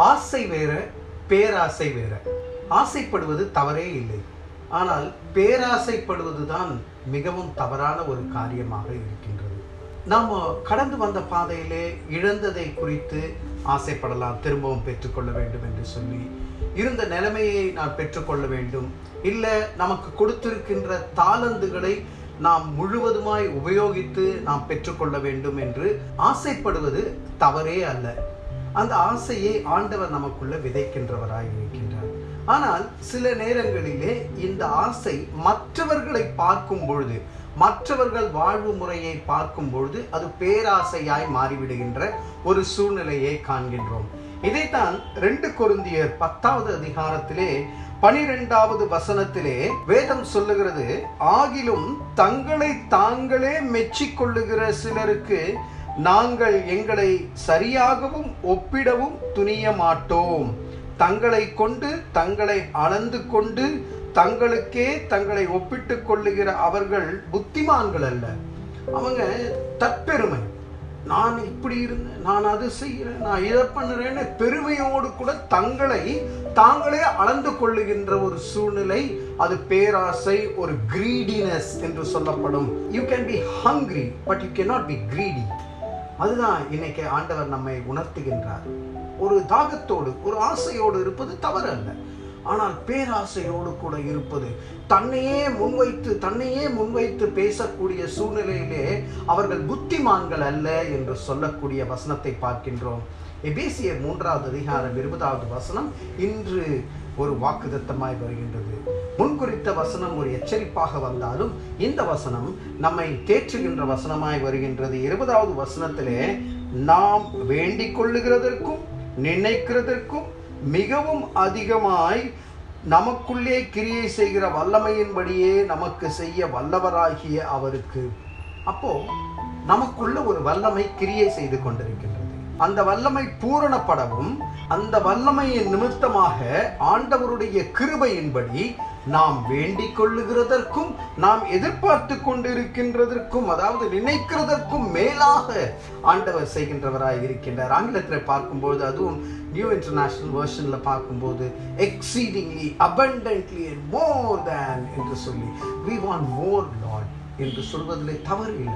ஆசை வேற பேராசை வேற ஆசைப்படுவது தவறே இல்லை ஆனால் பேராசைப்படுவதுதான் மிகவும் தவறான ஒரு காரியமாக இருக்கின்றது நாம் கடந்து வந்த பாதையிலே இழந்ததை குறித்து ஆசைப்படலாம் திரும்பவும் பெற்றுக்கொள்ள வேண்டும் என்று சொல்லி இருந்த நிலைமையை நான் பெற்றுக்கொள்ள வேண்டும் இல்லை நமக்கு கொடுத்திருக்கின்ற தாளந்துகளை நாம் முழுவதுமாய் உபயோகித்து நாம் பெற்றுக்கொள்ள வேண்டும் என்று ஆசைப்படுவது தவறே அல்ல அந்த ஆசையை ஆண்டவர் நமக்குள்ள விதைக்கின்றவராய் இருக்கின்றார் ஆனால் சில நேரங்களிலே இந்த ஆசை மற்றவர்களை பார்க்கும் பொழுது மற்றவர்கள் வாழ்வு முறையை பார்க்கும் பொழுது அது பேராசையாய் மாறிவிடுகின்ற ஒரு சூழ்நிலையை காண்கின்றோம் இதைத்தான் ரெண்டு கொருந்தியர் பத்தாவது அதிகாரத்திலே பனிரெண்டாவது வசனத்திலே வேதம் சொல்லுகிறது ஆகிலும் தங்களை தாங்களே மெச்சிக்கொள்ளுகிற சிலருக்கு நாங்கள் எங்களை சரியாகவும் ஒப்பிடவும் துணிய மாட்டோம் தங்களை கொண்டு தங்களை அளந்து கொண்டு தங்களுக்கே தங்களை ஒப்பிட்டு கொள்ளுகிற அவர்கள் புத்திமான்கள் அல்ல அவங்க தற்பெருமை நான் இப்படி இருந்தேன் நான் அது செய்கிறேன் நான் இதை பண்ணுறேன்னு பெருமையோடு கூட தங்களை தாங்களே அளந்து கொள்ளுகின்ற ஒரு சூழ்நிலை அது பேராசை ஒரு கிரீடினஸ் என்று சொல்லப்படும் you can be hungry but you can not be greedy அதுதான் இன்னைக்கு ஆண்டவர் நம்மை உணர்த்துகின்றார் ஒரு தாகத்தோடு ஒரு ஆசையோடு இருப்பது தவறு அல்ல ஆனால் பேராசையோடு கூட இருப்பது தன்னையே முன்வைத்து தன்னையே முன்வைத்து பேசக்கூடிய சூழ்நிலையிலே அவர்கள் புத்திமான்கள் அல்ல என்று சொல்லக்கூடிய வசனத்தை பார்க்கின்றோம் எபேசியர் மூன்றாவது அதிகாரம் இருபதாவது வசனம் இன்று ஒரு வாக்குதத்தமாய் வருகின்றது முன்குறித்த வசனம் ஒரு எச்சரிப்பாக வந்தாலும் இந்த வசனம் நம்மை தேற்றுகின்ற வசனமாய் வருகின்றது இருபதாவது வசனத்திலே நாம் வேண்டிக் கொள்ளுகிறதற்கும் நினைக்கிறதற்கும் மிகவும் அதிகமாய் நமக்குள்ளே கிரியை செய்கிற வல்லமையின்படியே நமக்கு செய்ய வல்லவராகிய அவருக்கு அப்போ நமக்குள்ள ஒரு வல்லமை கிரியை செய்து கொண்டிருக்கின்றது அந்த வல்லமை பூரணப்படவும் அந்த வல்லமையின் நிமித்தமாக ஆண்டவருடைய கிருபையின்படி நாம் வேண்டிக் கொள்ளுகிறதற்கும் நாம் எதிர்பார்த்து கொண்டிருக்கின்றதற்கும் அதாவது நினைக்கிறதற்கும் மேலாக ஆண்டவர் செய்கின்றவராய் இருக்கின்றார் ஆங்கிலத்தில் பார்க்கும்போது அதுவும் நியூ இன்டர்நேஷனல் வேர்ஷனில் பார்க்கும்போது எக்ஸீடிங்லி அபண்டன்ட்லி மோர் தேன் என்று சொல்லி வி வாண்ட் மோர் லாட் என்று சொல்வதிலே தவறு இல்லை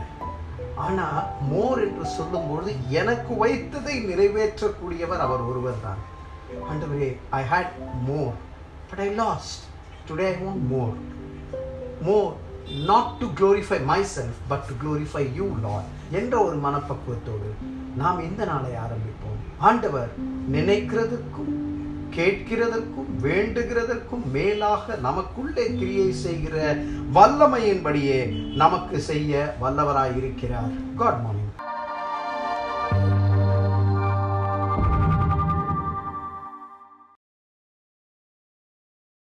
ஆனால் மோர் என்று சொல்லும்பொழுது எனக்கு வைத்ததை நிறைவேற்றக்கூடியவர் அவர் ஒருவர் தான் ஆண்டவரே I hate more but I lost today I want more more not to glorify myself but to glorify you Lord என்ற ஒரு மனப்பக்குவத்தோடு நாம் இந்த நாளை ஆரம்பிப்போம் ஆண்டவர் நினைக்கிறதுக்கும் கேட்கிறதற்கும் வேண்டுகிறதற்கும் மேலாக நமக்குள்ளே கிரியை செய்கிற வல்லமையின்படியே நமக்கு செய்ய வல்லவராய் இருக்கிறார் காட் மார்னிங்